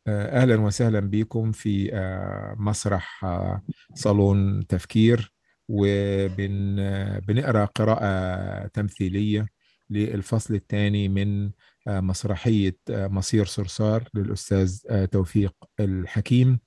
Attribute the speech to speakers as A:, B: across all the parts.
A: آه، أهلا وسهلا بكم في آه، مسرح آه، صالون تفكير وبنقرأ قراءة تمثيلية للفصل الثاني من مسرحية مصير صرصار للأستاذ توفيق الحكيم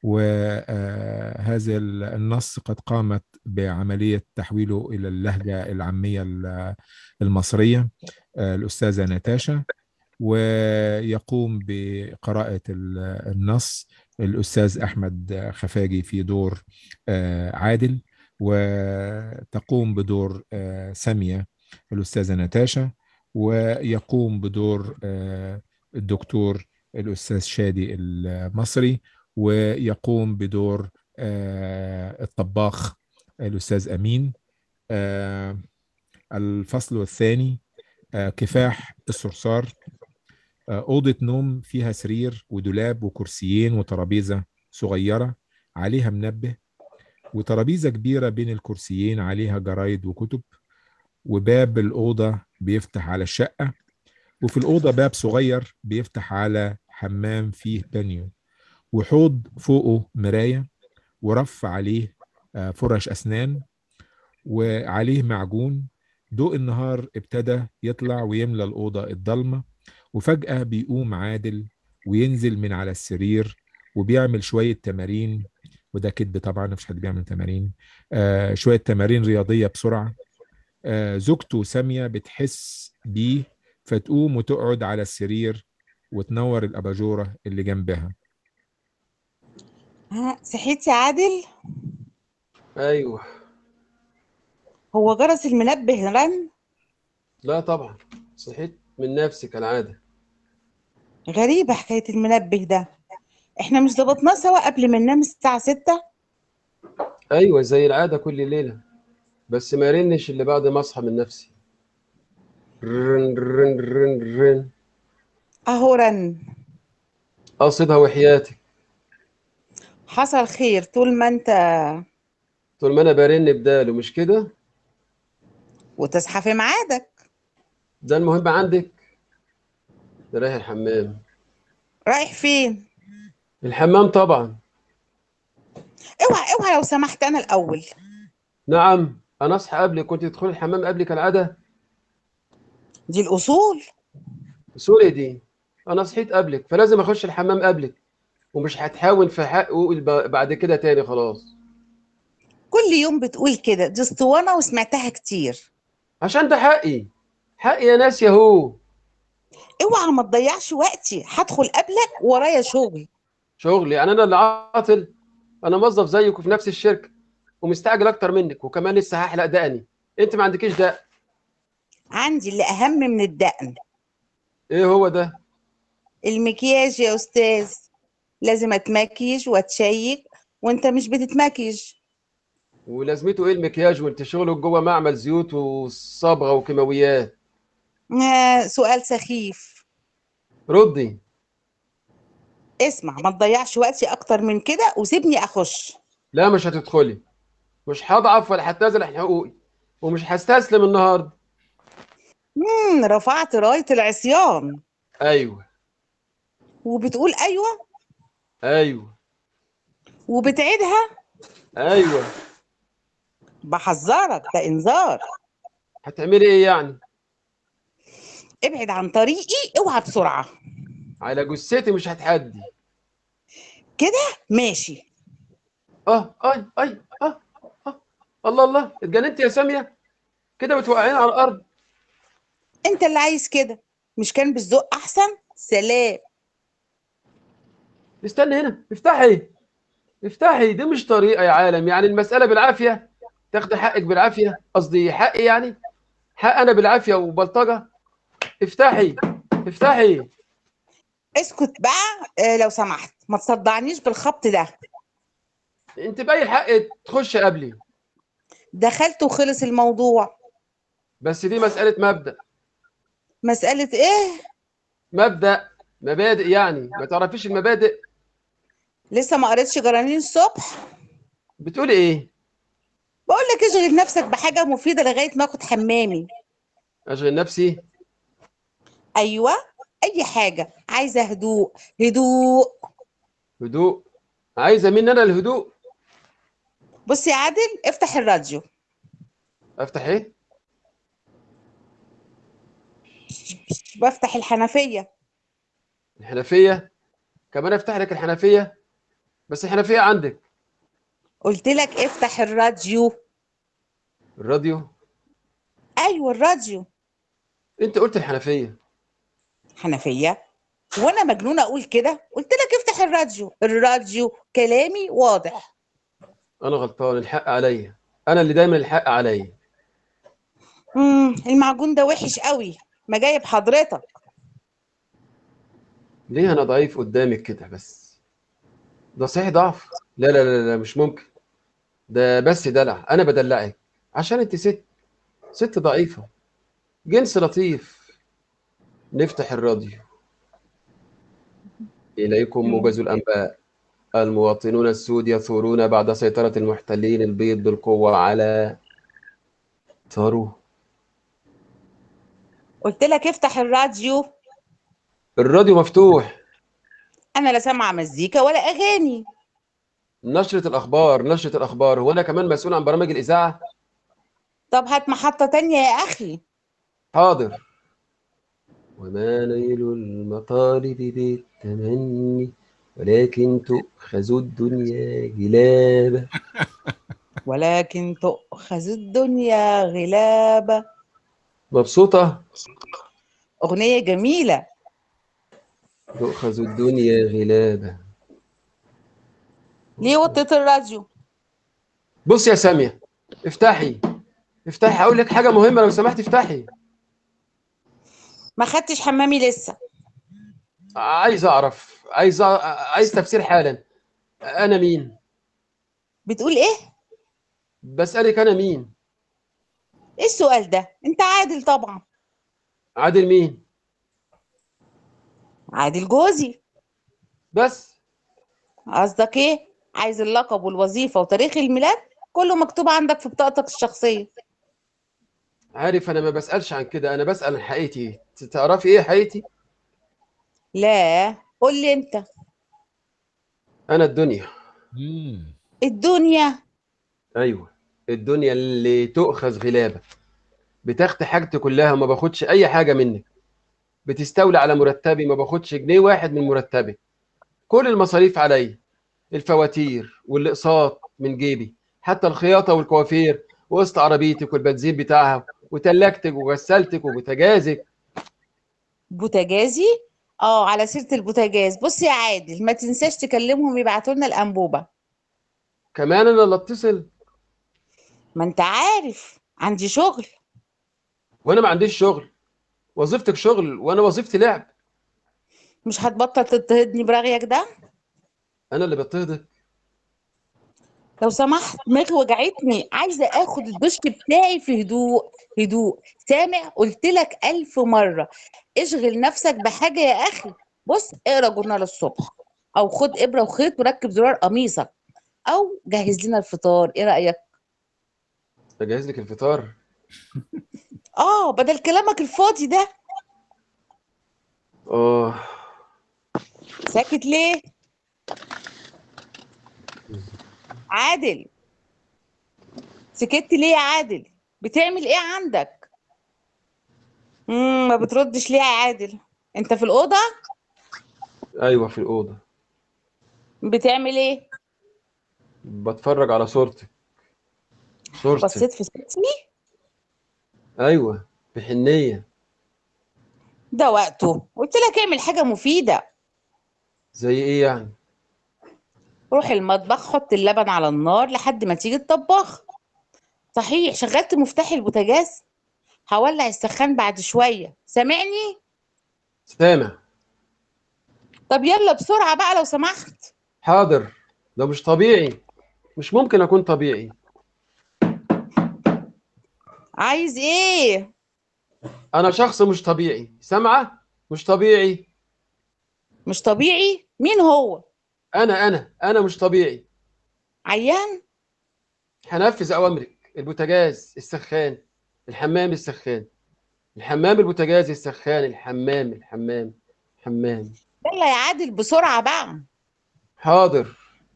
A: وهذا النص قد قامت بعملية تحويله إلى اللهجة العامية المصرية الأستاذة ناتاشا ويقوم بقراءة النص الأستاذ أحمد خفاجي في دور عادل وتقوم بدور سامية الأستاذة ناتاشا ويقوم بدور الدكتور الأستاذ شادي المصري ويقوم بدور الطباخ الأستاذ أمين الفصل الثاني كفاح الصرصار أوضة نوم فيها سرير ودولاب وكرسيين وترابيزة صغيرة عليها منبه وترابيزة كبيرة بين الكرسيين عليها جرايد وكتب وباب الأوضة بيفتح على الشقة وفي الأوضة باب صغير بيفتح على حمام فيه بانيو وحوض فوقه مراية ورف عليه فرش أسنان وعليه معجون ضوء النهار ابتدى يطلع ويملى الأوضة الضلمة وفجأة بيقوم عادل وينزل من على السرير وبيعمل شوية تمارين وده كدب طبعا مفيش حد بيعمل تمارين آه شوية تمارين رياضية بسرعة آه زوجته سامية بتحس بيه فتقوم وتقعد على السرير وتنور الأباجورة اللي جنبها
B: ها صحيت يا عادل
C: ايوه
B: هو جرس المنبه رن
C: لا طبعا صحيت من نفسي كالعاده
B: غريبة حكاية المنبه ده احنا مش ظبطناه سوا قبل ما ننام الساعة ستة
C: ايوه زي العاده كل ليله بس ما رنش اللي بعد ما اصحى من نفسي رن رن رن رن
B: اهو رن
C: قصدها وحياتك
B: حصل خير طول ما انت
C: طول ما انا برن بداله مش كده
B: وتصحى في ميعادك
C: ده المهم عندك ده رايح الحمام
B: رايح فين
C: الحمام طبعا
B: اوعى اوعى لو سمحت انا الاول
C: نعم انا اصحى قبلك كنت تدخل الحمام قبلي كالعاده
B: دي الاصول
C: سوري دي انا صحيت قبلك فلازم اخش الحمام قبلك ومش هتحاول في حقه بعد كده تاني خلاص
B: كل يوم بتقول كده دي اسطوانة وسمعتها كتير
C: عشان ده حقي حقي يا ناس ياهو
B: اوعى ما تضيعش وقتي هدخل قبلك ورايا شغل
C: شغلي يعني انا اللي عاطل انا موظف زيك وفي نفس الشركه ومستعجل اكتر منك وكمان لسه هحلق دقني انت ما عندكيش دقن
B: عندي اللي اهم من الدقن
C: ايه هو ده
B: المكياج يا استاذ لازم اتمكيج واتشيك وانت مش بتتمكيج
C: ولازمته ايه المكياج وانت شغلك جوه معمل زيوت وصبغه وكيماويات
B: آه سؤال سخيف
C: ردي
B: اسمع ما تضيعش وقتي اكتر من كده وسيبني اخش
C: لا مش هتدخلي مش هضعف ولا هتنازل عن حقوقي ومش هستسلم النهارده
B: امم رفعت رايه العصيان
C: ايوه
B: وبتقول ايوه
C: ايوه
B: وبتعيدها
C: ايوه
B: بحذرك ده انذار
C: هتعملي ايه يعني
B: ابعد عن طريقي اوعى بسرعه
C: على جثتي مش هتحدي
B: كده ماشي
C: اه اي اي اه اه الله الله اتجننت يا ساميه كده بتوقعين على الارض
B: انت اللي عايز كده مش كان بالذوق احسن سلام
C: استني هنا افتحي افتحي دي مش طريقه يا عالم يعني المساله بالعافيه تاخدي حقك بالعافيه قصدي حقي يعني حق انا بالعافيه وبلطجه افتحي افتحي
B: اسكت بقى آه لو سمحت ما تصدعنيش بالخبط ده
C: انت باقي الحق تخش قبلي
B: دخلت وخلص الموضوع
C: بس دي مساله مبدا
B: مسألة ايه
C: مبدا مبادئ يعني ما تعرفيش المبادئ
B: لسه ما قريتش جرانين الصبح
C: بتقولي ايه
B: بقول لك اشغل نفسك بحاجة مفيدة لغاية ما اخد حمامي
C: اشغل نفسي
B: ايوه اي حاجة عايزة هدوء هدوء
C: هدوء عايزه مني انا الهدوء
B: بص يا عادل افتح الراديو
C: افتح ايه
B: بفتح الحنفيه
C: الحنفيه كمان افتح لك الحنفيه بس الحنفيه عندك
B: قلت لك افتح الراديو
C: الراديو
B: ايوه الراديو
C: انت قلت الحنفيه
B: حنفيه وانا مجنونه اقول كده قلت لك افتح الراديو الراديو كلامي واضح
C: انا غلطان الحق عليا انا اللي دايما الحق عليا
B: امم المعجون ده وحش قوي ما جايب حضرتك
C: ليه انا ضعيف قدامك كده بس ده صحيح ضعف لا لا لا لا مش ممكن ده بس دلع انا بدلعك عشان انت ست ست ضعيفة جنس لطيف نفتح الراديو إليكم موجز الأنباء المواطنون السود يثورون بعد سيطرة المحتلين البيض بالقوة على ثارو
B: قلت لك افتح الراديو
C: الراديو مفتوح
B: انا لا سامعه مزيكا ولا اغاني
C: نشرة الأخبار نشرة الأخبار هو أنا كمان مسؤول عن برامج الإذاعة
B: طب هات محطه تانية يا اخي
C: حاضر وما نيل المطالب بالتمني ولكن تؤخذ الدنيا جلابة
B: ولكن تؤخذ الدنيا غلابه
C: مبسوطة
B: اغنيه جميله
C: تؤخذ الدنيا غلابة
B: ليه وطيت الراديو
C: بص يا سامية افتحي افتحي هقول لك حاجة مهمة لو سمحت افتحي
B: ما خدتش حمامي لسه
C: عايز أعرف عايز أ... عايز تفسير حالا أنا مين
B: بتقول ايه
C: بسألك أنا مين
B: ايه السؤال ده انت عادل طبعا
C: عادل مين
B: عادل جوزي
C: بس
B: قصدك ايه عايز اللقب والوظيفه وتاريخ الميلاد كله مكتوب عندك في بطاقتك الشخصيه
C: عارف أنا ما بسألش عن كده أنا بسأل عن حقيقتي تعرفي إيه حقيقتي
B: لا قول لي انت
C: أنا الدنيا
A: مم.
B: الدنيا
C: ايوه الدنيا اللي تؤخذ غلابه بتاخد حاجتي كلها وما باخدش اي حاجه منك بتستولي على مرتبي ما باخدش جنيه واحد من مرتبي كل المصاريف عليا الفواتير والاقساط من جيبي حتى الخياطه والكوافير وقسط عربيتك والبنزين بتاعها وتلاجتك وغسالتك وبوتاجازك
B: بوتاجازي اه على سيره البوتاجاز بص يا عادل ما تنساش تكلمهم يبعتوا لنا الانبوبه
C: كمان انا اللي اتصل
B: ما انت عارف عندي شغل
C: وانا ما عنديش شغل وظيفتك شغل وانا وظيفتي لعب
B: مش هتبطل تضطهدني برغيك ده
C: انا اللي بضطهدك
B: لو سمحت دماغي وجعتني عايزه اخد الدش بتاعي في هدوء هدوء سامع قلت لك الف مره اشغل نفسك بحاجه يا اخي بص اقرا جورنال الصبح او خد ابره وخيط وركب زرار قميصك او جهز لنا الفطار ايه رايك
C: اجهز لك الفطار
B: اه بدل كلامك الفاضي ده
C: اه
B: ساكت ليه عادل سكت ليه يا عادل بتعمل ايه عندك مم ما بتردش ليه يا عادل انت في الاوضه
C: ايوه في الاوضه
B: بتعمل ايه
C: بتفرج على صورتك صورتك
B: بصيت في ستي
C: ايوه بحنيه
B: ده وقته قلت لك اعمل حاجه مفيده
C: زي ايه يعني
B: روح المطبخ حط اللبن على النار لحد ما تيجي الطباخ صحيح شغلت مفتاح البوتاجاز هولع السخان بعد شويه سامعني
C: سامع
B: طب يلا بسرعه بقى لو سمحت
C: حاضر ده مش طبيعي مش ممكن اكون طبيعي
B: عايز ايه
C: انا شخص مش طبيعي سامعه مش طبيعي
B: مش طبيعي مين هو
C: انا انا انا مش طبيعي
B: عيان
C: هنفذ اوامرك البوتاجاز السخان الحمام السخان الحمام البوتاجاز السخان الحمام الحمام حمام
B: يلا يا عادل بسرعه بقى
C: حاضر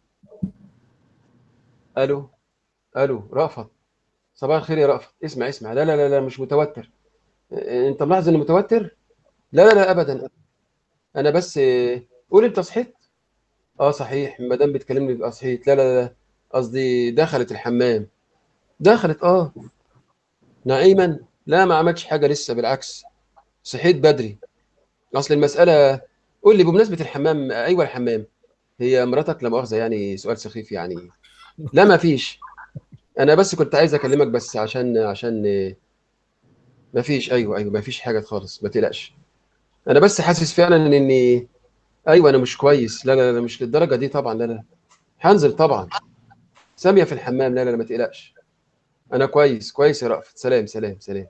C: الو الو رأفت صباح الخير يا رأفت اسمع اسمع لا لا لا لا مش متوتر إيه، انت ملاحظ اني متوتر لا لا لا ابدا انا بس إيه، قول انت صحيت اه صحيح ما دام بتكلمني يبقى صحيت لا لا لا قصدي دخلت الحمام دخلت اه نعيما لا ما عملتش حاجه لسه بالعكس صحيت بدري اصل المساله قول لي بمناسبه الحمام ايوه الحمام هي مراتك لا مؤاخذه يعني سؤال سخيف يعني لا ما فيش انا بس كنت عايز اكلمك بس عشان عشان ما فيش ايوه ايوه ما فيش حاجه خالص ما تقلقش انا بس حاسس فعلا ان اني ايوه انا مش كويس لا لا لا مش للدرجه دي طبعا لا لا هنزل طبعا ساميه في الحمام لا لا لا ما تقلقش انا كويس كويس يا رأفت سلام سلام سلام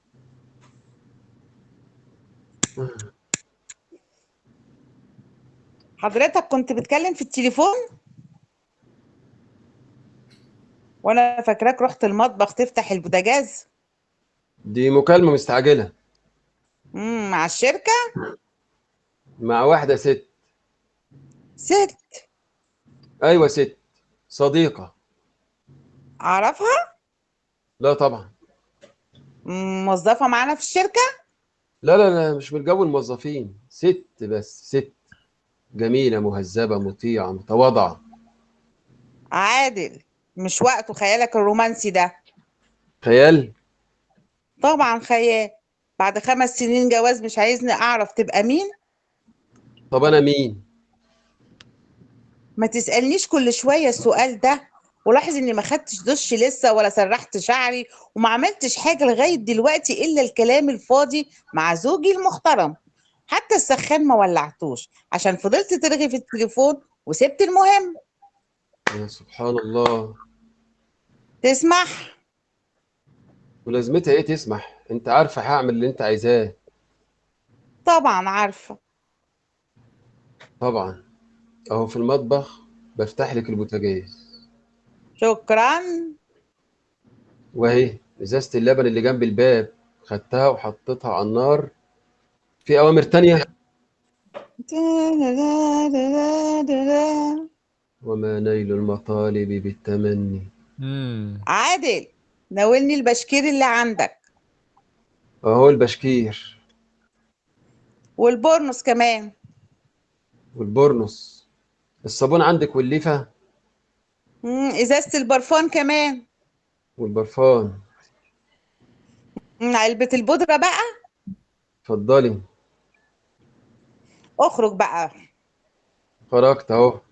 B: حضرتك كنت بتكلم في التليفون وانا فاكراك رحت المطبخ تفتح البوتاجاز
C: دي مكالمه مستعجله
B: امم مع الشركة
C: مع واحده ست
B: ست
C: ايوه ست صديقه
B: اعرفها
C: لا طبعا
B: مم، موظفة معانا في الشركة
C: لا لا لا مش من جو الموظفين ست بس ست جميله مهذبه مطيعه متواضعه
B: عادل مش وقته خيالك الرومانسي ده
C: خيال
B: طبعا خيال بعد خمس سنين جواز مش عايزني اعرف تبقى مين
C: طب انا مين
B: ما تسألنيش كل شوية السؤال ده ولاحظ اني ما خدتش دش لسه ولا سرحت شعري وما عملتش حاجة لغاية دلوقتي الا الكلام الفاضي مع زوجي المحترم حتى السخان ما ولعتوش عشان فضلت ترغي في التليفون وسبت المهم
C: يا سبحان الله
B: تسمح
C: ولازمتها ايه تسمح انت عارفه هعمل اللي انت عايزاه
B: طبعا عارفة
C: طبعا اهو في المطبخ بفتح لك البوتاجاز
B: شكرا
C: وهي ازازه اللبن اللي جنب الباب خدتها وحطيتها على النار في اوامر تانية وما نيل المطالب بالتمني
A: مم.
B: عادل ناولني البشكير اللي عندك
C: اهو البشكير
B: والبورنوس كمان
C: والبورنوس الصابون عندك والليفه
B: مم، ازازة البرفان كمان
C: والبرفان
B: مم، علبة البودرة بقى
C: اتفضلي
B: اخرج بقى
C: خرجت اهو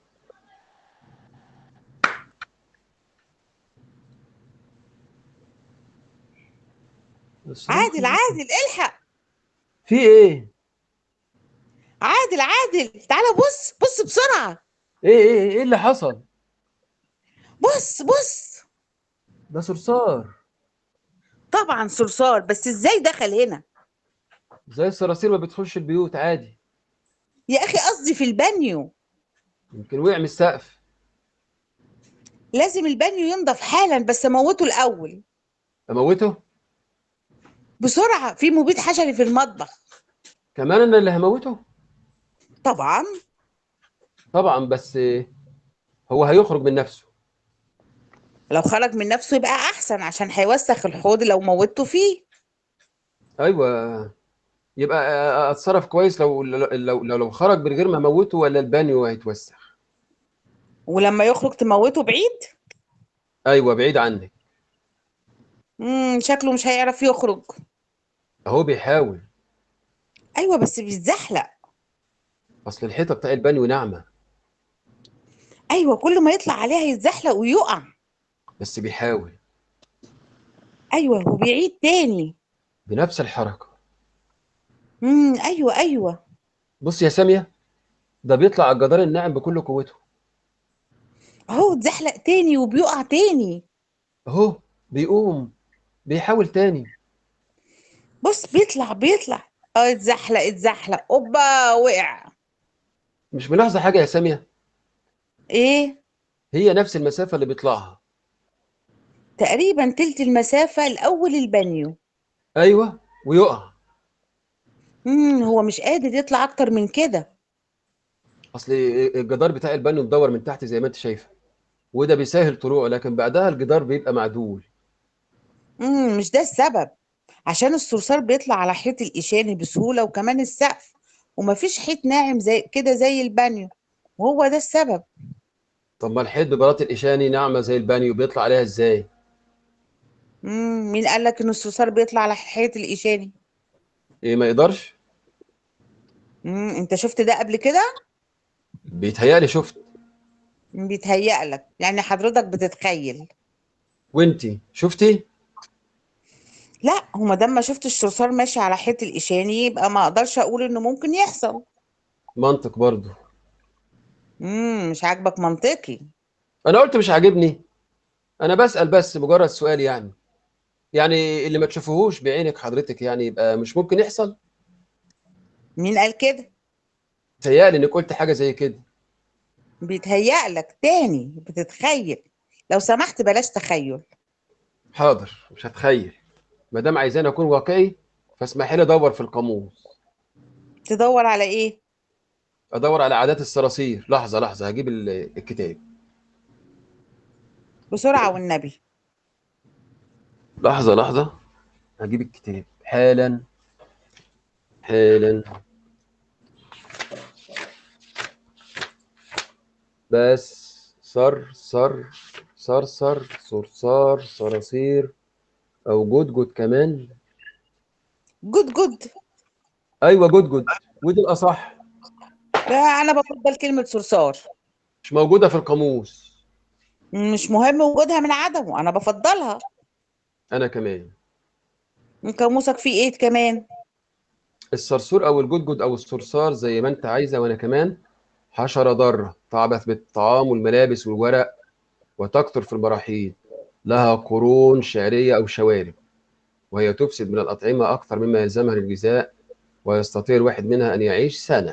B: عادل عادل الحق
C: في ايه
B: عادل عادل تعالى بص بص بسرعة
C: ايه ايه ايه اللي حصل
B: بص بص
C: ده صرصار
B: طبعا صرصار بس ازاي دخل هنا
C: زي الصراصير ما بتخش البيوت عادي
B: يا اخي قصدي في البانيو
C: يمكن وقع من السقف
B: لازم البانيو ينضف حالا بس اموته الاول
C: اموته
B: بسرعة في مبيد حشري في المطبخ
C: كمان انا اللي هموته
B: طبعا
C: طبعا بس هو هيخرج من نفسه
B: لو خرج من نفسه يبقى احسن عشان هيوسخ الحوض لو موته فيه
C: ايوه يبقى اتصرف كويس لو لو لو, لو خرج من غير ما اموته ولا البانيو هيتوسخ
B: ولما يخرج تموته بعيد
C: ايوه بعيد عنك
B: امم شكله مش هيعرف يخرج
C: اهو بيحاول
B: ايوه بس بيتزحلق
C: اصل الحيطه بتاع البانيو ناعمه
B: ايوه كل ما يطلع عليها يتزحلق ويقع
C: بس بيحاول
B: ايوه وبيعيد تاني
C: بنفس الحركه
B: امم ايوه ايوه
C: بص يا ساميه ده بيطلع على الجدار الناعم بكل قوته
B: اهو اتزحلق تاني وبيقع تاني
C: اهو بيقوم بيحاول تاني
B: بص بيطلع بيطلع اه اتزحلق اتزحلق اوبا وقع
C: مش ملاحظه حاجه يا ساميه
B: ايه
C: هي نفس المسافه اللي بيطلعها
B: تقريبا تلت المسافة لأول البانيو
C: ايوه ويقع
B: امم هو مش قادر يطلع أكتر من كده
C: اصل الجدار بتاع البانيو مدور من تحت زي ما انت شايفه وده بيسهل طلوعه لكن بعدها الجدار بيبقى معدول
B: امم مش ده السبب عشان الصرصار بيطلع على حيط الإيشاني بسهولة وكمان السقف ومفيش حيط ناعم زي كده زي البانيو وهو ده السبب
C: طب ما الحيط ببلاط الإيشاني ناعمة زي البانيو بيطلع عليها ازاي
B: امم مين قال لك ان الصرصار بيطلع على حيط الإيشاني
C: ايه ما يقدرش
B: امم انت شفت ده قبل كده
C: بيتهيألي شفت
B: بيتهيأ لك يعني حضرتك بتتخيل
C: وانتي شفتي
B: لا هو ما دام ما شفت الصرصار ماشي على حيط الإيشاني يبقى ما اقدرش اقول انه ممكن يحصل
C: منطق برضه
B: امم مش عاجبك منطقي
C: انا قلت مش عاجبني انا بسأل بس مجرد سؤال يعني يعني اللي ما تشوفوهوش بعينك حضرتك يعني يبقى مش ممكن يحصل
B: مين قال كده
C: تهيألي انك قلت حاجة زي كده
B: بيتهيأ لك تاني بتتخيل لو سمحت بلاش تخيل
C: حاضر مش هتخيل ما دام عايزاني اكون واقعي فاسمحي لي ادور في القاموس
B: تدور على ايه
C: ادور على عادات الصراصير لحظة لحظة هجيب ال- الكتاب
B: بسرعة والنبي
C: لحظة لحظة هجيب الكتاب حالا حالا بس صر صر صرصر صرصار صراصير او جدجد كمان
B: جود جود
C: ايوه جدجد ودي الاصح
B: لا انا بفضل كلمة صرصار
C: مش موجودة في القاموس
B: مش مهم وجودها من عدمه انا بفضلها
C: انا كمان
B: من قاموسك فيه ايه كمان
C: الصرصور او الجدجد او الصرصار زي ما انت عايزه وانا كمان حشره ضاره تعبث بالطعام والملابس والورق وتكثر في المراحيض لها قرون شعريه او شوارب وهي تفسد من الاطعمه اكثر مما يلزمها للغذاء ويستطيع الواحد منها ان يعيش سنه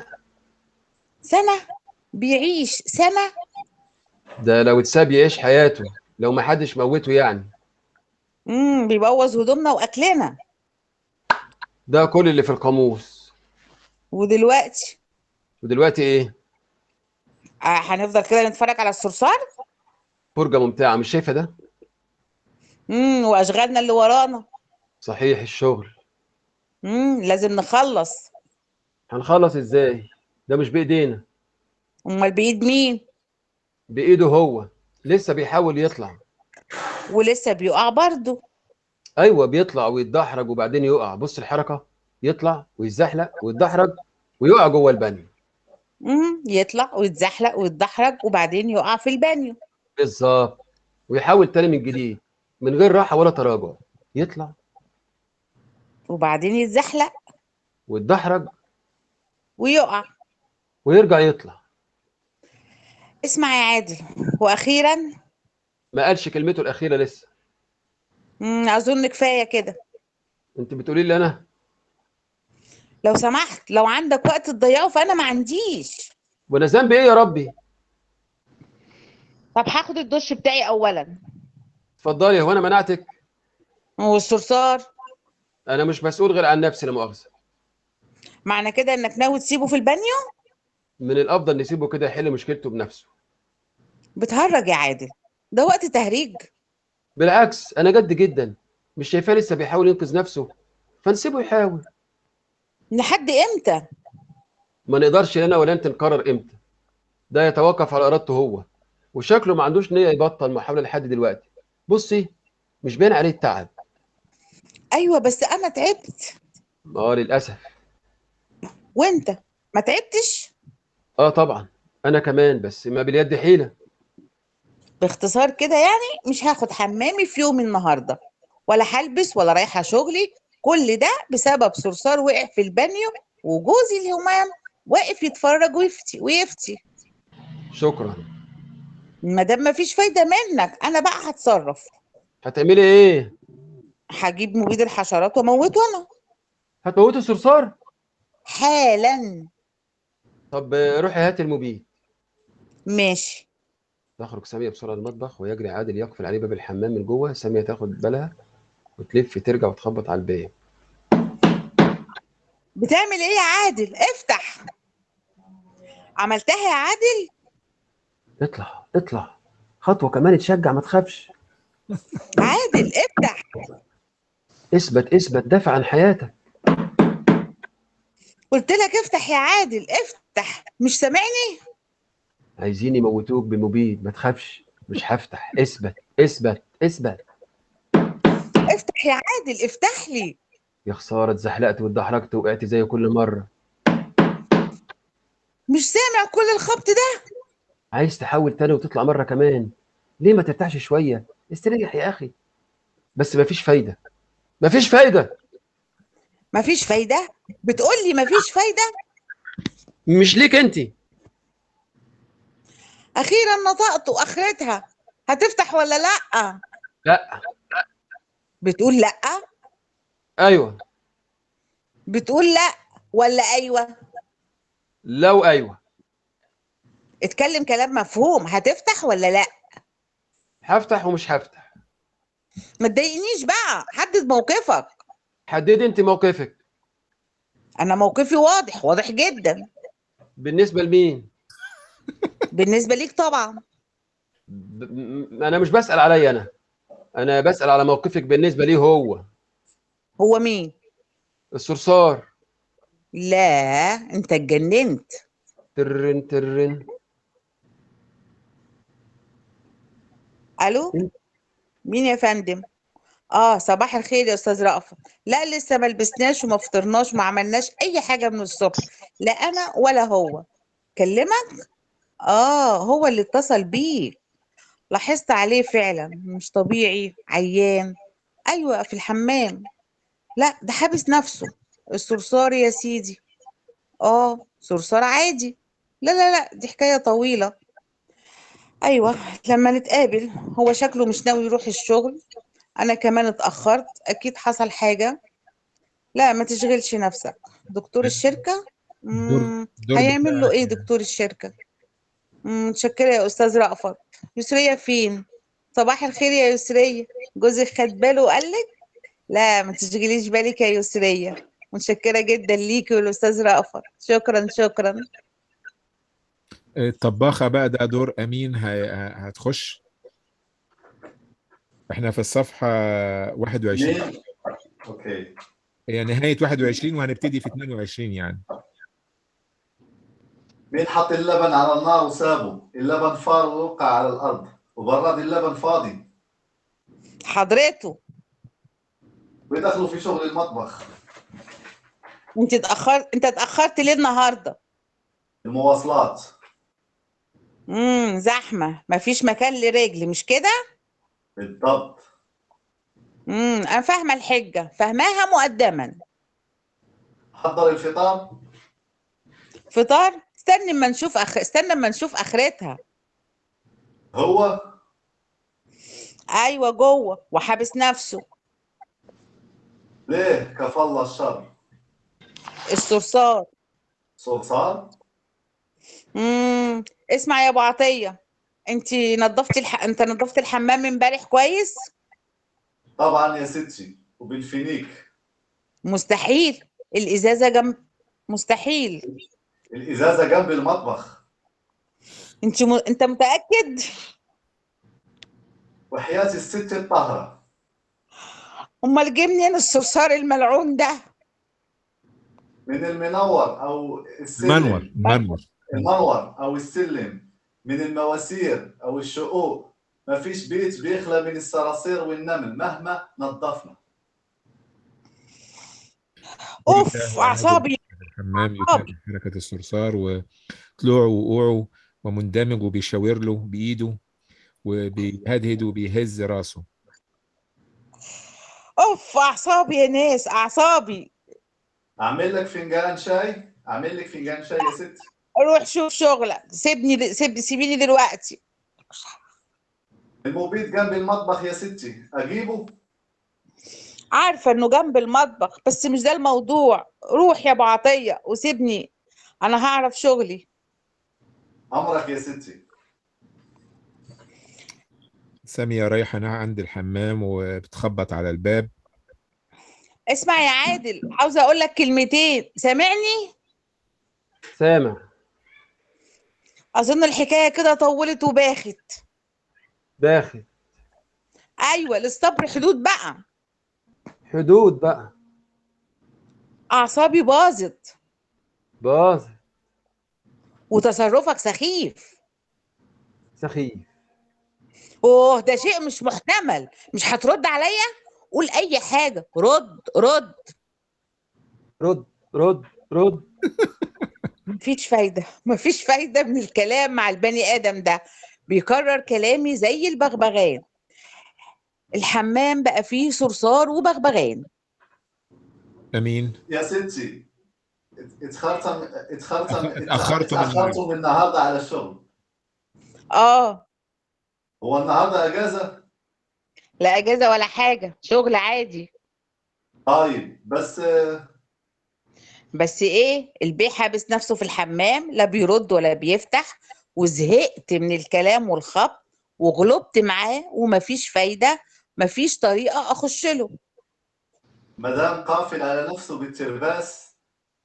B: سنة بيعيش سنة
C: ده لو اتساب يعيش حياته لو ما حدش موته يعني
B: امم بيبوظ هدومنا واكلنا
C: ده كل اللي في القاموس
B: ودلوقتي
C: ودلوقتي ايه
B: آه، هنفضل كده نتفرج على الصرصار
C: فرجه ممتعه مش شايفه ده
B: امم واشغالنا اللي ورانا
C: صحيح الشغل
B: امم لازم نخلص
C: هنخلص ازاي ده مش بايدينا
B: امال بايد مين
C: بايده هو لسه بيحاول يطلع
B: ولسه بيقع برضه
C: ايوه بيطلع ويتدحرج وبعدين يقع بص الحركه يطلع ويتزحلق ويتدحرج ويقع جوه البانيو
B: امم يطلع ويتزحلق ويتدحرج وبعدين يقع في البانيو
C: بالظبط ويحاول تاني من جديد من غير راحه ولا تراجع يطلع
B: وبعدين يتزحلق
C: ويتدحرج
B: ويقع
C: ويرجع يطلع
B: اسمع يا عادل واخيرا
C: ما قالش كلمته الاخيره لسه
B: امم اظن كفايه كده
C: انت بتقولي لي انا
B: لو سمحت لو عندك وقت تضيعه فانا ما عنديش
C: وانا ذنبي ايه يا ربي
B: طب هاخد الدش بتاعي اولا
C: اتفضلي هو انا منعتك
B: والصرصار
C: انا مش مسؤول غير عن نفسي لا مؤاخذه
B: معنى كده انك ناوي تسيبه في البانيو
C: من الافضل نسيبه كده يحل مشكلته بنفسه
B: بتهرج يا عادل ده وقت تهريج
C: بالعكس انا جد جدا مش شايفاه لسه بيحاول ينقذ نفسه فنسيبه يحاول
B: لحد امتى
C: ما نقدرش انا ولا انت نقرر امتى ده يتوقف على ارادته هو وشكله ما عندوش نيه يبطل محاوله لحد دلوقتي بصي مش باين عليه التعب
B: ايوه بس انا تعبت
C: اه للاسف
B: وانت ما تعبتش
C: اه طبعا انا كمان بس ما باليد حيله
B: باختصار كده يعني مش هاخد حمامي في يوم النهارده ولا هلبس ولا رايحه شغلي كل ده بسبب صرصار وقع في البانيو وجوزي الهمام واقف يتفرج ويفتي ويفتي
C: شكرا
B: ما دام ما فيش فايده منك انا بقى هتصرف
C: هتعملي ايه
B: هجيب مبيد الحشرات واموته انا
C: هتموتي الصرصار
B: حالا
C: طب آه، روحي هاتي المبيد
B: ماشي
C: تخرج ساميه بسرعه المطبخ ويجري عادل يقفل عليه باب الحمام من جوه ساميه تاخد بالها وتلف ترجع وتخبط على الباب
B: بتعمل ايه يا عادل افتح عملتها يا عادل
C: اطلع اطلع خطوه كمان تشجع ما تخافش
B: عادل افتح
C: اثبت اثبت دافع عن حياتك
B: قلت لك افتح يا عادل افتح مش سامعني
C: عايزين يموتوك بمبيد ما تخافش مش هفتح اثبت اثبت اثبت
B: افتح يا عادل افتح لي
C: يا خساره اتزحلقت واتدحرجت وقعت زي كل مره
B: مش سامع كل الخبط ده
C: عايز تحاول تاني وتطلع مره كمان ليه ما ترتاحش شويه استريح يا اخي بس مفيش فايده مفيش فايده
B: مفيش فايده بتقول لي مفيش فايده
C: مش ليك انت
B: اخيرا نطقت واخرتها هتفتح ولا لا
C: لا
B: بتقول لا
C: ايوه
B: بتقول لا ولا ايوه
C: لو ايوه
B: اتكلم كلام مفهوم هتفتح ولا لا
C: هفتح ومش هفتح
B: ما تضايقنيش بقى حدد موقفك
C: حددي انت موقفك
B: انا موقفي واضح واضح جدا
C: بالنسبه لمين
B: بالنسبه ليك طبعا
C: ب... م- انا مش بسال عليا انا انا بسال على موقفك بالنسبه ليه هو
B: هو مين
C: الصرصار
B: لا انت اتجننت
C: ترن ترن
B: الو
C: انت-
B: مين يا فندم اه صباح الخير يا استاذ رأفت لا لسه ما لبسناش وما فطرناش وما عملناش اي حاجه من الصبح لا انا ولا هو كلمك اه هو اللي اتصل بيك لاحظت عليه فعلا مش طبيعي عيان ايوه في الحمام لا ده حابس نفسه الصرصار يا سيدي اه صرصار عادي لا لا لا دي حكايه طويله ايوه لما نتقابل هو شكله مش ناوي يروح الشغل انا كمان اتاخرت اكيد حصل حاجه لا ما تشغلش نفسك دكتور الشركه
A: الدور
B: مم،
A: الدور
B: هيعمل له
A: بتاعك
B: ايه دكتور الشركه مم، متشكره يا استاذ رأفت يسريه فين صباح الخير يا يسريه جوزك خد باله وقال لك لا ما تشغليش بالك يا يسريه متشكره جدا ليكي والاستاذ رأفت شكرا شكرا
A: الطباخة بقى ده دور أمين هي- ه- هتخش احنا في الصفحة 21
D: مين؟ اوكي
A: هي نهاية 21 وهنبتدي في 22 يعني
D: مين حط اللبن على النار وسابه؟ اللبن فار ووقع على الارض وبراد اللبن فاضي
B: حضرته
D: ويدخلوا في شغل المطبخ
B: انت اتاخرت انت اتاخرت ليه النهارده
D: المواصلات
B: امم زحمه مفيش مكان لرجل مش كده
D: بالضبط
B: امم انا فاهمه الحجه فاهماها مقدما
D: حضر الفطار
B: فطار استنى اما نشوف أخ... استنى اما نشوف اخرتها
D: هو
B: ايوه جوه وحابس نفسه
D: ليه كفى الله الشر
B: الصرصار
D: صرصار
B: امم اسمع يا ابو عطيه انت نظفتي الح... انت نظفت الحمام امبارح كويس
D: طبعا يا ستي وبالفينيك
B: مستحيل الازازه جنب مستحيل
D: الازازه جنب المطبخ
B: انت م... انت متاكد
D: وحياه الست الطاهره
B: امال جه منين الصرصار الملعون ده
D: من المنور او السلم
A: منور منور
D: المنور او السلم من المواسير او الشقوق ما فيش بيت بيخلى من الصراصير والنمل مهما نظفنا
B: اوف اعصابي
A: الحمام يتابع حركة الصرصار وطلوعه ووقوعه ومندمج وبيشاور له بإيده وبيهدهد وبيهز راسه
B: اوف اعصابي يا ناس اعصابي
D: اعمل لك فنجان شاي اعمل لك فنجان شاي يا ستي
B: روح شوف شغلك سيبني سيب سيبيني دلوقتي
D: المبيد جنب المطبخ يا ستي اجيبه
B: عارفه انه جنب المطبخ بس مش ده الموضوع روح يا ابو عطيه وسيبني انا هعرف شغلي
D: امرك يا ستي
A: سامية رايحة نها عند الحمام وبتخبط على الباب
B: اسمع يا عادل عاوزه اقول لك كلمتين سامعني
C: سامع
B: اظن الحكايه كده طولت وباخت
C: داخل
B: ايوه للصبر حدود بقى
C: حدود بقى
B: اعصابي باظت
C: باظ
B: وتصرفك سخيف
C: سخيف
B: اوه ده شيء مش محتمل مش هترد عليا قول اي حاجه رد رد
C: رد رد رد
B: مفيش فايده مفيش فايده من الكلام مع البني ادم ده بيكرر كلامي زي البغبغان الحمام بقى فيه صرصار وبغبغان
A: امين
D: يا ستي ات- اتخرتم اتخرتم
A: اتأخرتوا من
D: اتأخرتوا من النهارده على الشغل
B: اه
D: هو النهارده اجازه
B: لا اجازه ولا حاجه شغل عادي
D: طيب بس آه،
B: بس ايه البيه حابس نفسه في الحمام لا بيرد ولا بيفتح وزهقت من الكلام والخبط وغلبت معاه ومفيش فايده مفيش طريقه اخش له
D: مدام قافل على نفسه بالترباس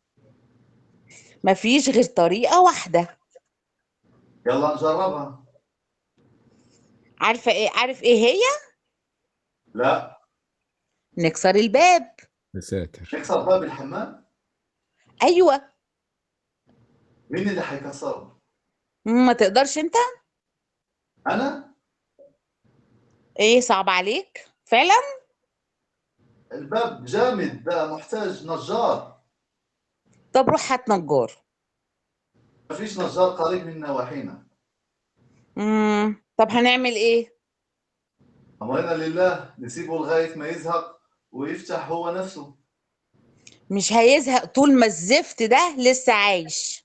B: مفيش غير طريقه واحده
D: يلا نجربها
B: عارفه ايه عارف ايه هي
D: لا
B: نكسر الباب
A: يا ساتر
D: نكسر باب الحمام
B: ايوه
D: مين اللي حيكسره
B: ما تقدرش انت
D: انا
B: ايه صعب عليك فعلا
D: الباب جامد ده محتاج نجار
B: طب روح هات نجار
D: ما فيش نجار قريب من نواحينا
B: امم طب هنعمل ايه
D: امرنا لله نسيبه لغايه ما يزهق ويفتح هو نفسه
B: مش هيزهق طول ما الزفت ده لسه عايش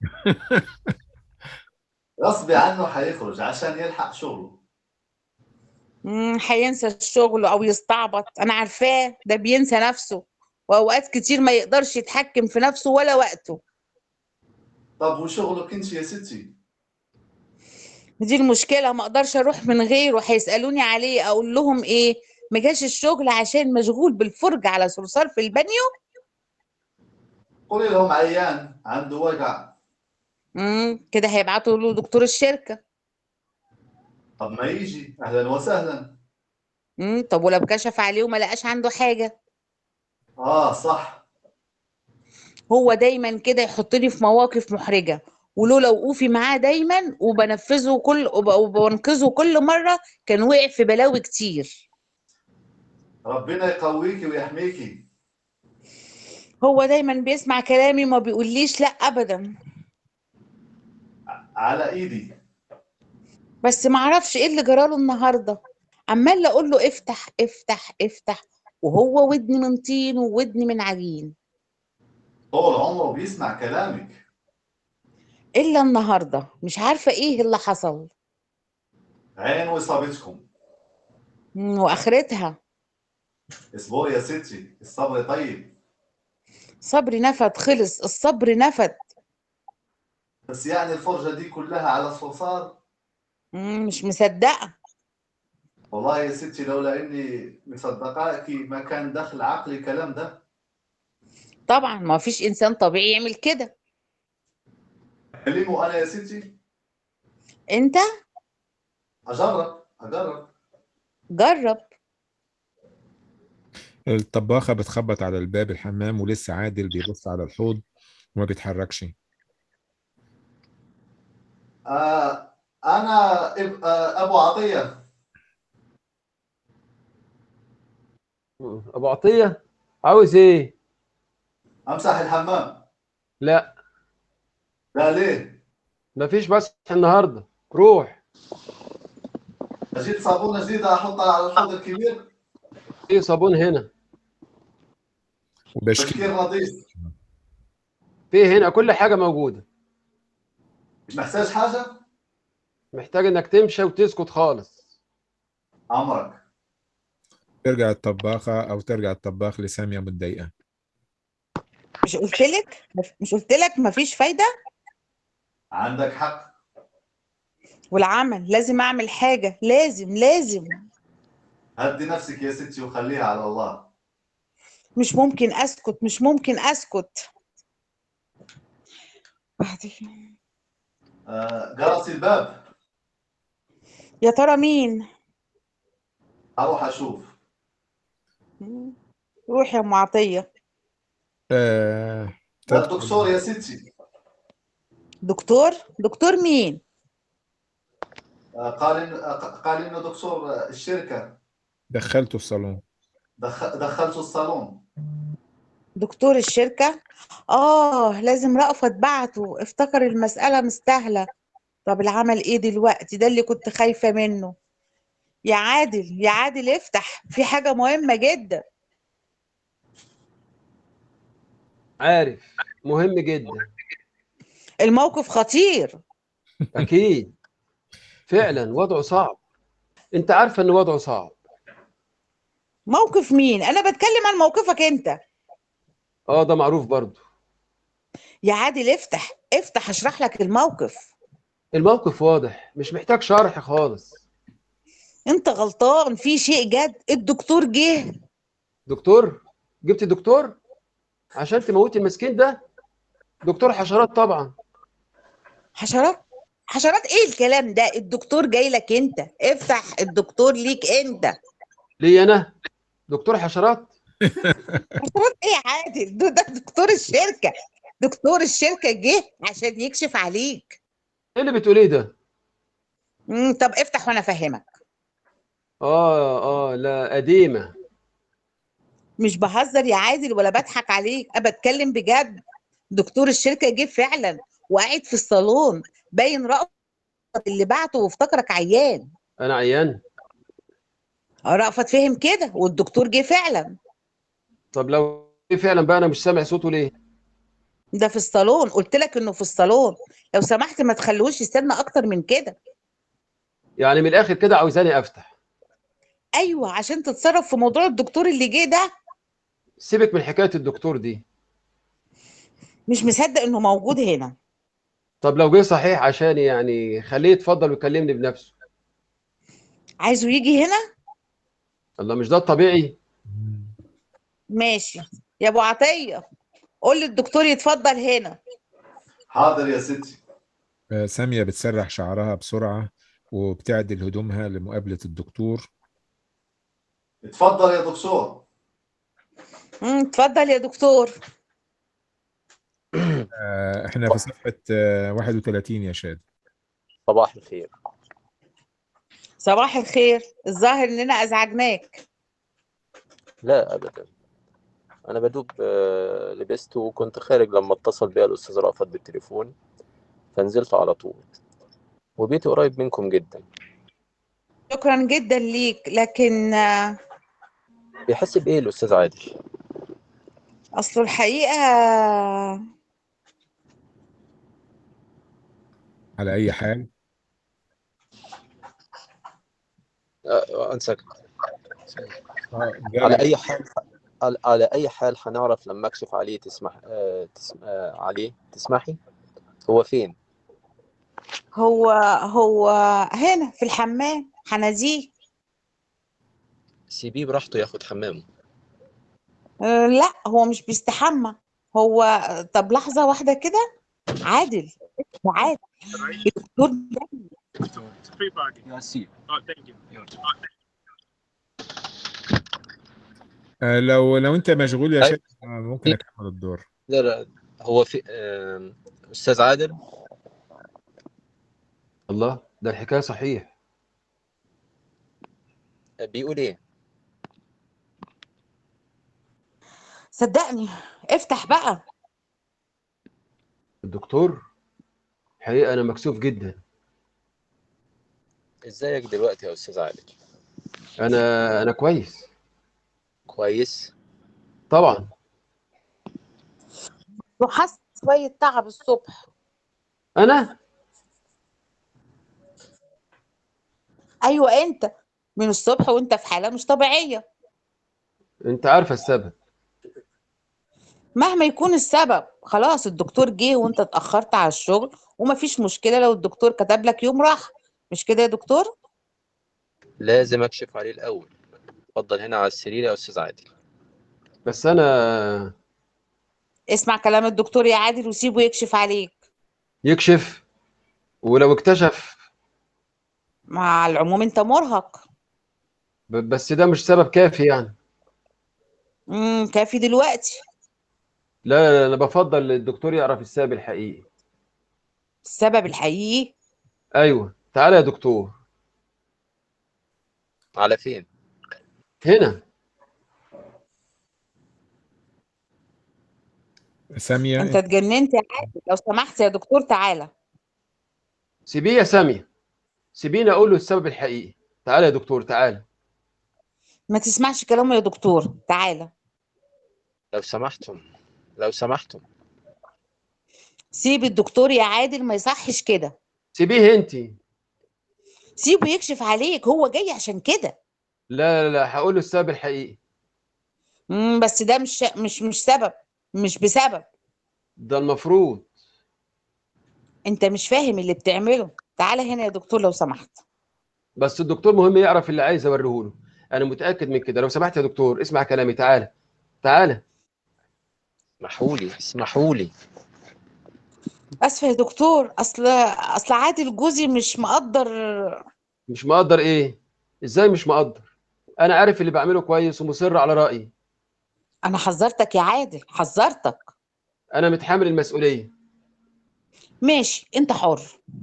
D: غصب عنه حيخرج عشان يلحق شغله
B: امم هينسى الشغل او يستعبط انا عارفاه ده بينسى نفسه واوقات كتير ما يقدرش يتحكم في نفسه ولا وقته
D: طب وشغلك انت يا ستي
B: دي المشكله ما اقدرش اروح من غيره هيسالوني عليه اقول لهم ايه ما جاش الشغل عشان مشغول بالفرجه على صرصار في البانيو
D: قولي لهم عيان عنده وجع
B: امم كده هيبعتوا له دكتور الشركه
D: طب ما يجي اهلا وسهلا
B: امم طب ولو كشف عليه وما لقاش عنده حاجه
D: اه صح
B: هو دايما كده يحطني في مواقف محرجه ولولا وقوفي معاه دايما وبنفذه كل وب- وبنقذه كل مره كان وقع في بلاوي كتير
D: ربنا يقويكي ويحميكي
B: هو دايما بيسمع كلامي ما بيقوليش لا ابدا
D: على ايدي
B: بس ما اعرفش ايه اللي جراله النهارده عمال اقول له افتح افتح افتح وهو ودني من طين وودني من عجين
D: طول عمره بيسمع كلامك
B: الا النهارده مش عارفه ايه اللي حصل
D: عين وصابتكم
B: مم، واخرتها
D: اصبري يا ستي الصبر طيب
B: صبري نفد خلص الصبر نفد
D: بس يعني الفرجة دي كلها على الصرصار
B: مم، مش مصدقه
D: والله يا ستي لولا اني مصدقاكي ما كان دخل عقلي الكلام ده
B: طبعا ما فيش انسان طبيعي يعمل كده
D: كلمه انا يا ستي
B: انت
D: اجرب اجرب
B: جرب
A: الطباخة بتخبط على الباب الحمام ولسه عادل بيبص على الحوض وما بيتحركش
D: آه انا إب- آه ابو عطيه
C: ابو عطيه عاوز ايه
D: امسح الحمام
C: لا
D: لا ليه
C: مفيش مسح النهارده روح
D: اجيب صابونه جديده احطها على الحوض الكبير
C: في صابون هنا
A: وبشكي
D: تفكير نظيف
C: في هنا كل حاجه موجوده
D: مش محتاج حاجه
C: محتاج انك تمشي وتسكت خالص
D: امرك
A: ترجع الطباخة أو ترجع الطباخ لسامية متضايقة
B: مش قلت لك مش قلت لك مفيش فايده
D: عندك حق
B: والعمل لازم اعمل حاجه لازم لازم
D: هدي نفسك يا ستي وخليها على الله
B: مش ممكن اسكت مش ممكن اسكت بعدين
D: آه، جرس الباب
B: يا ترى مين
D: هروح اشوف
B: روح يا ام عطيه
A: آه،
D: لا دكتور يا ستي
B: دكتور دكتور مين
D: آه، قال إن آه، قال انه دكتور آه، الشركه
A: دخلته الصالون
D: دخ- دخلته الصالون
B: دكتور الشركه اه لازم رأفت بعته افتكر المساله مستاهله طب العمل ايه دلوقتي ده اللي كنت خايفه منه يا عادل يا عادل افتح في حاجه مهمه جدا
C: عارف مهم جدا
B: الموقف خطير
C: اكيد فعلا وضعه صعب انت عارفه ان وضعه صعب
B: موقف مين انا بتكلم عن موقفك انت
C: اه ده معروف برضه
B: يا عادل افتح افتح اشرح لك الموقف
C: الموقف واضح مش محتاج شرح خالص
B: انت غلطان في شيء جد الدكتور جه
C: دكتور جبت دكتور عشان تموتي المسكين ده دكتور حشرات طبعا
B: حشرات حشرات ايه الكلام ده الدكتور جاي لك انت افتح الدكتور ليك انت
C: ليه انا دكتور حشرات
B: حشرات ايه يا عادل ده, ده دكتور الشركة دكتور الشركة جه عشان يكشف عليك
C: ايه اللي بتقوليه ده
B: مم طب افتح وانا افهمك
C: اه اه لا قديمه
B: مش بهزر يا عادل ولا بضحك عليك انا بتكلم بجد دكتور الشركة جه فعلا وقاعد في الصالون باين رأفت اللي بعته وافتكرك عيان
C: انا عيان
B: اه رأفت فهم كده والدكتور جه فعلا
C: طب لو إيه فعلا بقى انا مش سامع صوته ليه
B: ده في الصالون قلت لك انه في الصالون لو سمحت ما تخلوش يستنى اكتر من كده
C: يعني من الاخر كده عاوزاني افتح
B: ايوه عشان تتصرف في موضوع الدكتور اللي جه ده
C: سيبك من حكايه الدكتور دي
B: مش مصدق انه موجود هنا
C: طب لو جه صحيح عشان يعني خليه يتفضل ويكلمني بنفسه
B: عايزه يجي هنا
C: الله مش ده الطبيعي
B: ماشي يا ابو عطيه قول للدكتور يتفضل هنا
D: حاضر يا ستي
A: آه، سامية بتسرح شعرها بسرعة وبتعدل هدومها لمقابلة الدكتور
D: اتفضل يا دكتور
B: امم اتفضل يا دكتور
A: آه، احنا في صفحة آه، 31 يا شاد
E: صباح الخير
B: صباح الخير الظاهر اننا ازعجناك
E: لا ابدا انا بدوب آه، لبست وكنت خارج لما اتصل بيا الاستاذ رأفت بالتليفون فنزلت على طول وبيتي قريب منكم جدا
B: شكرا جدا ليك لكن آه،
E: بيحس بايه الاستاذ عادل
B: اصله الحقيقه
A: على أي حال
E: آه، انسى
A: آه،
E: على
A: جالك
E: اي حال على- على اي حال هنعرف لما اكشف عليه تسمح آه، تسم... آه، عليه تسمحي هو فين
B: هو هو هنا في الحمام هناديه
E: سيبيه براحته ياخد حمامه
B: آه، لا هو مش بيستحمى هو طب لحظة واحدة كده عادل اسمه عادل الدكتور ده
F: It's free parking.
E: يا سيب
F: Oh, thank you.
A: آه، لو لو أنت مشغول يا
E: أي-
A: شاد آه، ممكن أكمل الدور
E: لا لا هو في آه، استاذ عادل
C: الله ده الحكايه صحيح
E: بيقول ايه
B: صدقني افتح بقى
C: الدكتور حقيقه انا مكسوف جدا
E: ازيك دلوقتي يا استاذ عادل
C: انا انا كويس
E: كويس
C: طبعا
B: وحاسس شوية تعب الصبح
C: انا
B: ايوه انت من الصبح وانت في حالة مش طبيعية
C: انت عارفه السبب
B: مهما يكون السبب خلاص الدكتور جه وانت اتأخرت على الشغل ومفيش مشكلة لو الدكتور كتب لك يوم راحة مش كده يا دكتور
E: لازم اكشف عليه الاول اتفضل هنا على السرير يا استاذ عادل
C: بس انا
B: اسمع كلام الدكتور يا عادل وسيبه يكشف عليك
C: يكشف ولو اكتشف
B: مع العموم انت مرهق
C: ب- بس ده مش سبب كافي يعني
B: امم كافي دلوقتي
C: لا لا، انا بفضل الدكتور يعرف السبب الحقيقي
B: السبب الحقيقي
C: ايوه تعالى يا دكتور
E: على فين
C: هنا
A: ساميه
B: انت اتجننت يا عادل لو سمحت يا دكتور تعالى
C: سيبيه يا سامية سيبيني اقول له السبب الحقيقي تعالى يا دكتور تعالى
B: ما تسمعش كلامه يا دكتور تعالى
E: لو سمحتم لو سمحتم
B: سيب الدكتور يا عادل ما يصحش كده
C: سيبيه انت
B: سيبه يكشف عليك هو جاي عشان كده
C: لا لا لا هقول له السبب الحقيقي
B: امم بس ده مش مش مش سبب مش بسبب
C: ده المفروض
B: انت مش فاهم اللي بتعمله تعالى هنا يا دكتور لو سمحت
C: بس الدكتور مهم يعرف اللي عايز اوريه له انا متاكد من كده لو سمحت يا دكتور اسمع كلامي تعالى تعالى
E: اسمحوا لي اسمحوا لي
B: اسفه يا دكتور اصل اصل عادل جوزي مش مقدر
C: مش مقدر ايه ازاي مش مقدر انا عارف اللي بعمله كويس ومصر على رايي
B: انا حذرتك يا عادل حذرتك
C: انا متحمل المسؤوليه
B: ماشي انت حر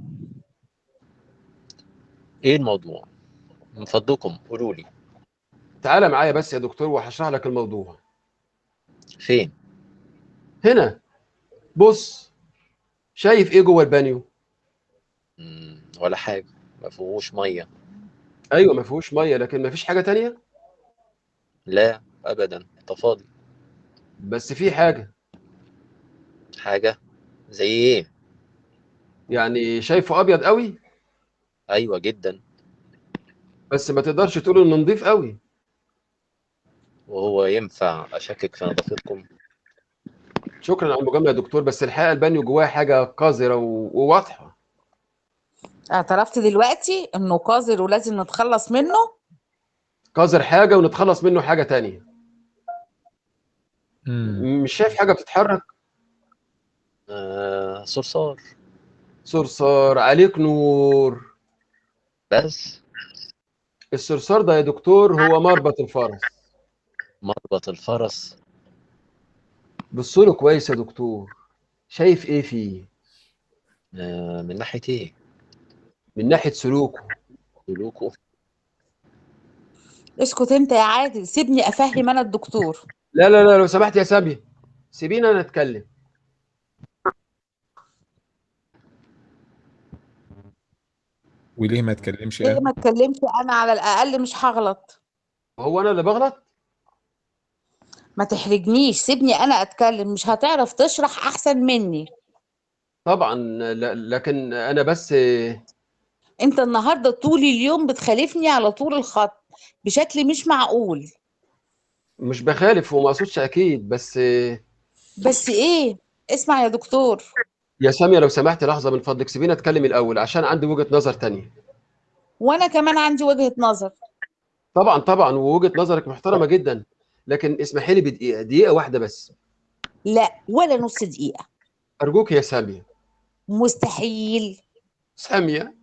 E: ايه الموضوع من فضلكم قولوا لي
C: تعالى معايا بس يا دكتور وهشرح لك الموضوع
E: فين
C: هنا بص شايف ايه جوه البانيو
E: مم، ولا حاجه ما فيهوش ميه
C: ايوه ما فيهوش ميه لكن ما فيش حاجه تانية
E: لا ابدا تفاضي
C: بس في حاجه
E: حاجه زي ايه
C: يعني شايفه ابيض قوي
E: ايوه جدا
C: بس ما تقدرش تقول انه نضيف قوي
E: وهو ينفع اشكك في نظافتكم
C: شكرا على المجامله يا دكتور بس الحقيقه البانيو جواه حاجه قذره و- وواضحه
B: اعترفت دلوقتي انه قذر ولازم نتخلص منه
C: قذر حاجه ونتخلص منه حاجه تانية
A: مم.
C: مش شايف حاجه بتتحرك
E: آه صرصار
C: صرصار عليك نور
E: بس
C: الصرصار ده يا دكتور هو مربط الفرس
E: مربط الفرس
C: بصوا له كويس يا دكتور شايف ايه فيه
E: آه من ناحيه ايه
C: من ناحيه سلوكه
E: سلوكه
B: اسكت انت يا عادل سيبني افهم انا الدكتور
C: لا لا لا لو سمحت يا سامية سيبيني انا اتكلم
A: وليه ما تكلمش
B: ليه
A: يا
B: ما اتكلمش انا على الاقل مش هغلط
C: هو انا اللي بغلط
B: ما تحرجنيش سيبني انا اتكلم مش هتعرف تشرح احسن مني
C: طبعا ل- لكن انا بس
B: انت النهارده طول اليوم بتخالفني على طول الخط بشكل مش معقول
C: مش بخالف وما اقصدش اكيد بس
B: بس ايه اسمع يا دكتور
C: يا سامية لو سمحت لحظة من فضلك سيبيني اتكلم الاول عشان عندي وجهة نظر تانية
B: وانا كمان عندي وجهة نظر
C: طبعا طبعا ووجهة نظرك محترمة جدا لكن اسمحي لي بدقيقة دقيقة واحدة بس
B: لا ولا نص دقيقة
C: ارجوك يا سامية
B: مستحيل
C: سامية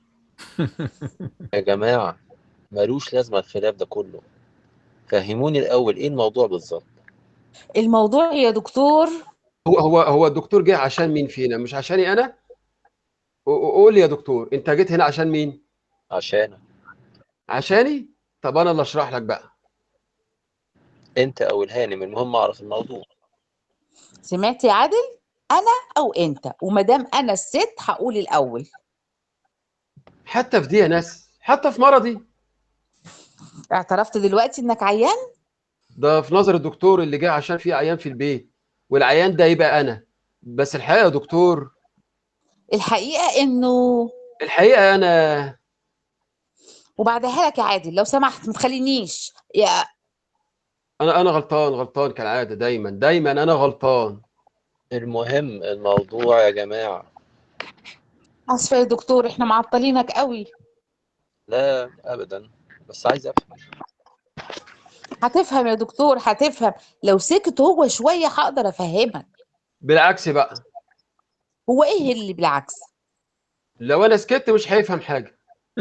E: يا جماعه ملوش لازمه الخلاف ده كله فهموني الاول ايه الموضوع بالظبط
B: الموضوع يا دكتور
C: هو هو هو الدكتور جه عشان مين فينا مش عشاني انا قو- قول لي يا دكتور انت جيت هنا عشان مين
E: عشان
C: عشاني طب انا اللي اشرح لك بقى
E: انت او الهانم المهم اعرف الموضوع
B: سمعت يا عادل انا او انت ومادام انا الست هقول الاول
C: حتى في دي يا ناس حتى في مرضي
B: اعترفت دلوقتي انك عيان
C: ده في نظر الدكتور اللي جه عشان في عيان في البيت والعيان ده يبقى انا بس الحقيقه يا دكتور
B: الحقيقة انه
C: الحقيقه انا
B: وبعدها لك يا عادل لو سمحت ما تخلينيش يا
C: انا انا غلطان غلطان كالعاده دايما دايما انا غلطان
E: المهم الموضوع يا جماعه
B: اسفة يا دكتور احنا معطلينك قوي
E: لا ابدا بس عايز افهم
B: هتفهم يا دكتور هتفهم لو سكت هو شوية هقدر افهمك
C: بالعكس بقى
B: هو ايه اللي بالعكس
C: لو انا سكت مش هيفهم حاجه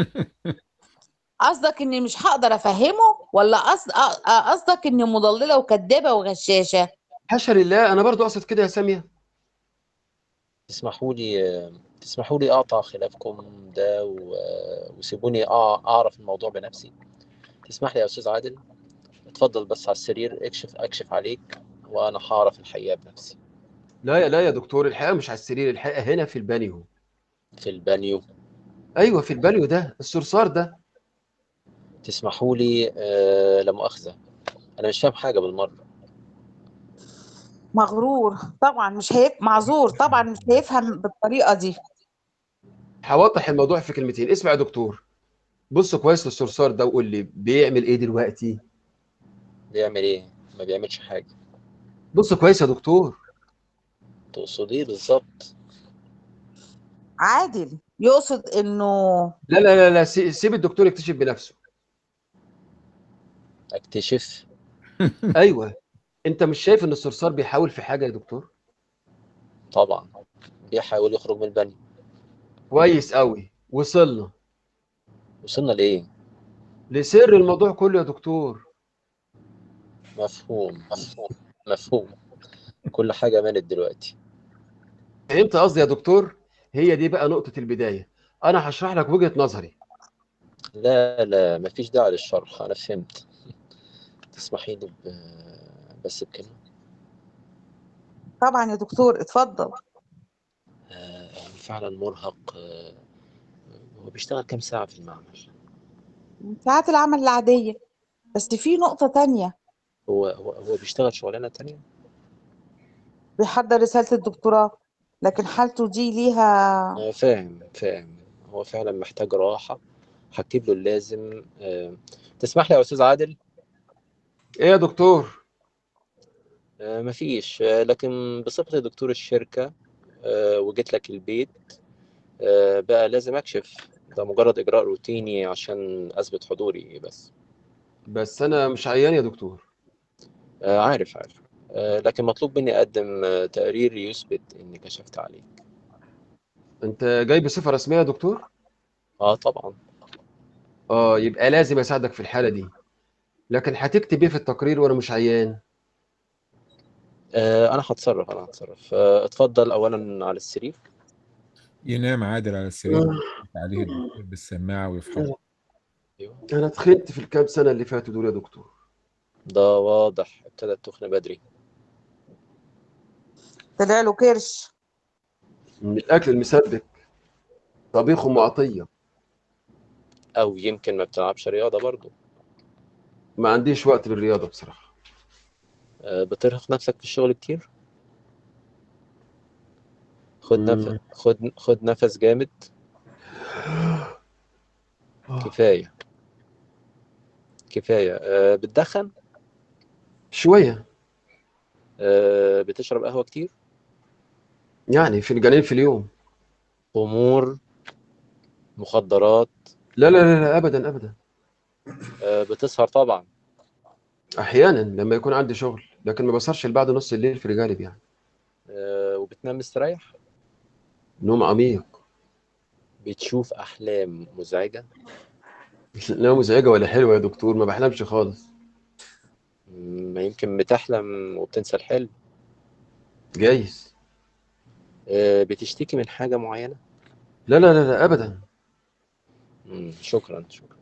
B: قصدك اني مش هقدر افهمه ولا قصد أ- أ- قصدك اني مضلله وكدابه وغشاشه
C: حاشا لله انا برضو اقصد كده يا ساميه
E: تسمحوا لي تسمحوا لي اقطع خلافكم ده و... وسيبوني أع- اعرف الموضوع بنفسي تسمح لي يا استاذ عادل اتفضل بس على السرير اكشف اكشف عليك وانا هعرف الحقيقه بنفسي
C: لا يا لا يا دكتور الحقيقه مش على السرير الحقيقه هنا في البانيو
E: في البانيو
C: ايوه في البانيو ده الصرصار ده
E: تسمحوا لي آه لا مؤاخذه انا مش فاهم حاجه بالمره
B: مغرور طبعا مش هيف معذور طبعا مش هيفهم بالطريقه دي
C: هوضح الموضوع في كلمتين اسمع يا دكتور بص كويس للصرصار ده وقول لي بيعمل ايه دلوقتي
E: بيعمل ايه ما بيعملش حاجه
C: بص كويس يا دكتور
E: تقصد ايه بالظبط
B: عادل يقصد انه
C: لا لا لا لا سي- سيب الدكتور يكتشف بنفسه
E: اكتشف
C: ايوه انت مش شايف ان الصرصار بيحاول في حاجه يا دكتور
E: طبعا بيحاول يخرج من البانيو
C: كويس قوي وصلنا
E: وصلنا لايه
C: لسر الموضوع كله يا دكتور
E: مفهوم مفهوم مفهوم كل حاجه مالت دلوقتي
C: فهمت قصدي يا دكتور هي دي بقى نقطه البدايه انا هشرح لك وجهه نظري
E: لا لا مفيش داعي للشرح انا فهمت تسمحي لي ب... بس بكلمه
B: طبعا يا دكتور اتفضل
E: آه، فعلا مرهق آه، هو بيشتغل كام ساعة في المعمل
B: ساعات العمل العاديه بس في نقطه تانية
E: هو هو هو بيشتغل شغلانة تانية
B: بيحضر رساله الدكتوراه لكن حالته دي ليها
E: آه، فاهم فاهم هو فعلا محتاج راحة هكتب له اللازم آه، تسمح لي يا أستاذ عادل
C: ايه يا دكتور
E: آه، مفيش آه، لكن بصفتي دكتور الشركة آه، وجيت لك البيت آه، بقى لازم أكشف ده مجرد إجراء روتيني عشان أثبت حضوري بس
C: بس انا مش عيان يا دكتور
E: آه، عارف عارف آه، لكن مطلوب مني أقدم آه، تقرير يثبت إني كشفت عليه
C: انت جاي بصفه رسميه يا دكتور
E: اه طبعا
C: اه يبقى لازم اساعدك في الحاله دي لكن هتكتب ايه في التقرير وانا مش عيان
E: آه، انا هتصرف انا هتصرف آه، اتفضل اولا على السرير
A: ينام عادل على السرير ويفتح عليه الدكتور بالسماعه ويفحصه
E: ايوه
C: انا اتخنت في الكام سنه اللي فاتوا دول يا دكتور
E: ده واضح ابتدى التخن بدري
B: طلع له كرش
C: من الاكل المسبك طبيخ ام عطيه
E: او يمكن ما بتلعبش رياضه برضو
C: ما عنديش وقت للرياضه بصراحه
E: آه، بترهق نفسك في الشغل كتير خد نفس
C: مم.
E: خد خد نفس جامد كفايه كفايه آه، بتدخن
C: شويه
E: آه، بتشرب قهوه كتير
C: يعني فنجانين في اليوم
E: خمور مخدرات
C: لا لا لا, لا ابدا ابدا
E: آه، بتسهر طبعا
C: احيانا لما يكون عندي شغل لكن ما بسهرش بعد نص الليل في الغالب يعني
E: آه، وبتنام مستريح
C: نوم عميق
E: بتشوف احلام مزعجه
C: لا مزعجه ولا حلوه يا دكتور ما بحلمش خالص
E: ما يمكن بتحلم وبتنسى الحلم
C: جايز
E: آه، بتشتكي من حاجة معينة
C: لا لا لا, لا ابدا
E: مم، شكرا شكرا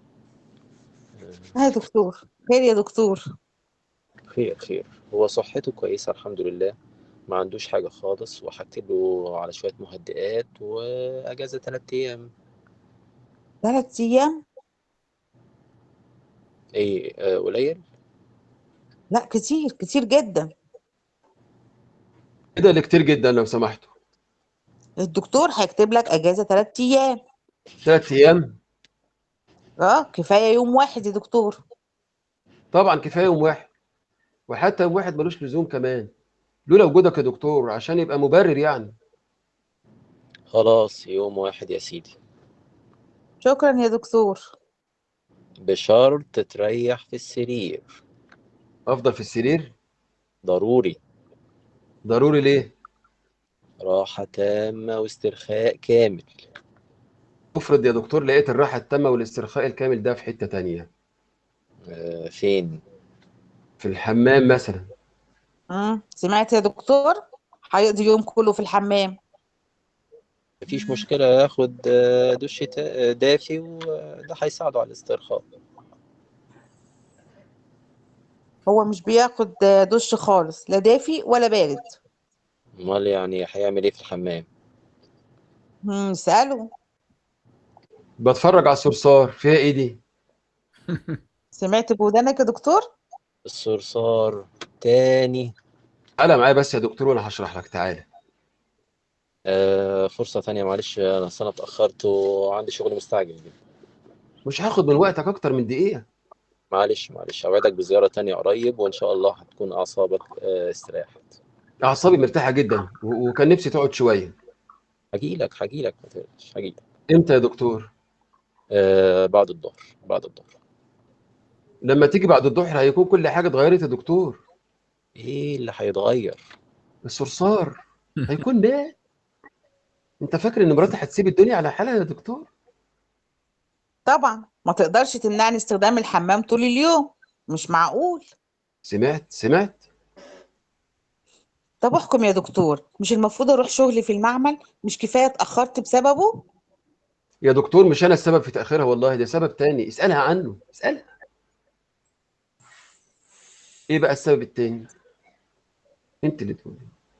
B: يا دكتور خير يا دكتور
E: خير خير هو صحته كويسة الحمد لله ما عندوش حاجة خالص وهكتب له على شوية مهدئات وأجازة تلات أيام
B: ثلاث ايام
E: إيه آه، قليل
B: لا كتير كتير جدا
C: كده اللي كتير جدا لو سمحتوا
B: الدكتور هيكتب لك اجازه ثلاث ايام
C: ثلاث ايام
B: اه كفايه يوم واحد يا دكتور
C: طبعا كفايه يوم واحد وحتى يوم واحد ملوش لزوم كمان لولا وجودك يا دكتور عشان يبقى مبرر يعني
E: خلاص يوم واحد يا سيدي
B: شكرا يا دكتور
E: بشرط تريح في السرير
C: افضل في السرير
E: ضروري
C: ضروري ليه
E: راحة تامة واسترخاء كامل
C: افرض يا دكتور لقيت الراحه التامه والاسترخاء الكامل ده في حته تانية
E: آه، فين
C: في الحمام مثلا
B: مم. سمعت يا دكتور هيقضي يوم كله في الحمام
E: مفيش مشكلة ياخد آه، دش تا- آه، دافي وده هيساعده على الاسترخاء
B: هو مش بياخد دش خالص لا دافي ولا بارد
E: امال يعني هيعمل ايه في الحمام
B: مم. اسأله
C: بتفرج على الصرصار فيها ايه دي
B: سمعت بودانك يا دكتور
E: الصرصار تاني
C: تعالى معايا بس يا دكتور وانا هشرح لك تعالى
E: آه فرصة تانية معلش أنا أصل أنا اتأخرت وعندي شغل مستعجل جدا
C: مش هاخد من وقتك اكتر من دقيقه
E: معلش معلش أوعدك بزيارة تانية قريب وإن شاء الله هتكون أعصابك آه، استراحت
C: اعصابي مرتاحه جدا و- وكان نفسي تقعد شويه
E: هجيلك هجيلك ما تقلقش هجيلك
C: امتى يا دكتور
E: آه بعد الظهر بعد الظهر
C: لما تيجي بعد الظهر هيكون كل حاجه اتغيرت يا دكتور
E: إيه اللي هيتغير
C: الصرصار هيكون مات انت فاكر ان مراتي هتسيب الدنيا على حالها يا دكتور
B: طبعا ما تقدرش تمنعني استخدام الحمام طول اليوم مش معقول
C: سمعت سمعت
B: طب احكم يا دكتور مش المفروض اروح شغلي في المعمل مش كفايه اتاخرت بسببه
C: يا دكتور مش انا السبب في تاخيرها والله ده سبب تاني اسالها عنه اسالها ايه بقى السبب التاني انت اللي تقولي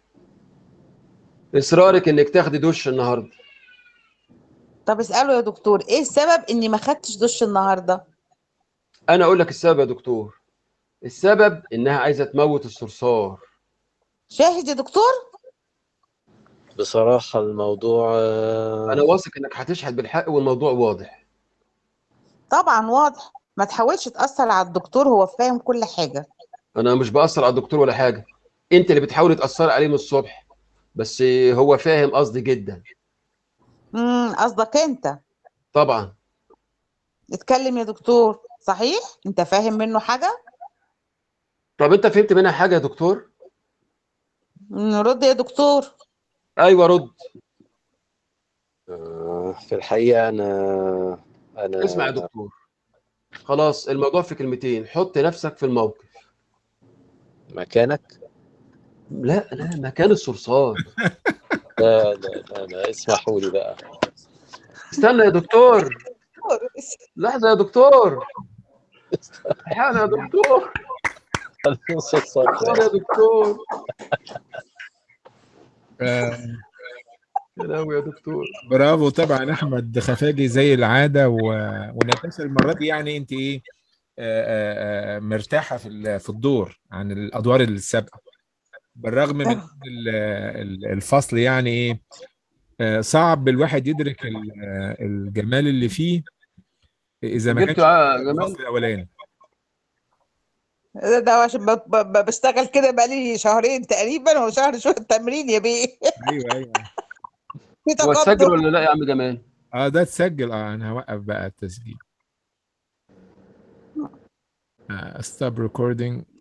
C: اصرارك انك تاخدي دش النهارده
B: طب اساله يا دكتور ايه السبب اني ما خدتش دش النهارده
C: انا اقول لك السبب يا دكتور السبب انها عايزه تموت الصرصار
B: شاهد يا دكتور
E: بصراحة الموضوع آه،
C: انا واثق انك هتشهد بالحق والموضوع واضح
B: طبعا واضح ما تحاولش تاثر على الدكتور هو فاهم كل حاجه
C: انا مش باثر على الدكتور ولا حاجه انت اللي بتحاولي تاثري عليه من الصبح بس هو فاهم قصدي جدا
B: امم قصدك انت
C: طبعا
B: اتكلم يا دكتور صحيح انت فاهم منه حاجه
C: طب انت فهمت منها حاجه يا دكتور
B: مم، رد يا دكتور
C: ايوه رد
E: آه، في الحقيقة أنا أنا
C: اسمع يا دكتور خلاص الموضوع في كلمتين حط نفسك في الموقف
E: مكانك
C: لا لا مكان الصرصار
E: لا لا لا, لا اسمحوا لي بقى
C: استنى يا دكتور لحظه يا دكتور الحقنا يا دكتور الحقنا يا دكتور
A: آه،
C: يا لهوي يا دكتور
A: برافو طبعا احمد خفاجي زي العاده و... ونتاشا المره دي يعني انت ايه آه، آه، آه، مرتاحه في ال- في الدور عن الادوار السابقه بالرغم من إن ال- ال- الفصل يعني ايه آه، صعب الواحد يدرك ال- آه، الجمال اللي فيه اذا ما
C: جبته
A: كانش
C: يا
A: في
C: جمال
A: الفصل الاولاني
B: ده, ده عشان ب- ب- ب- بشتغل كده بقالي شهرين تقريبا وشهر شهر تمرين يا بيه
A: ايوه ايوه
B: في
C: هو اتسجل
B: تقدم
C: ولا لا يا عم جمال
A: اه ده اتسجل اه انا هوقف بقى التسجيل ستوب ريكوردينج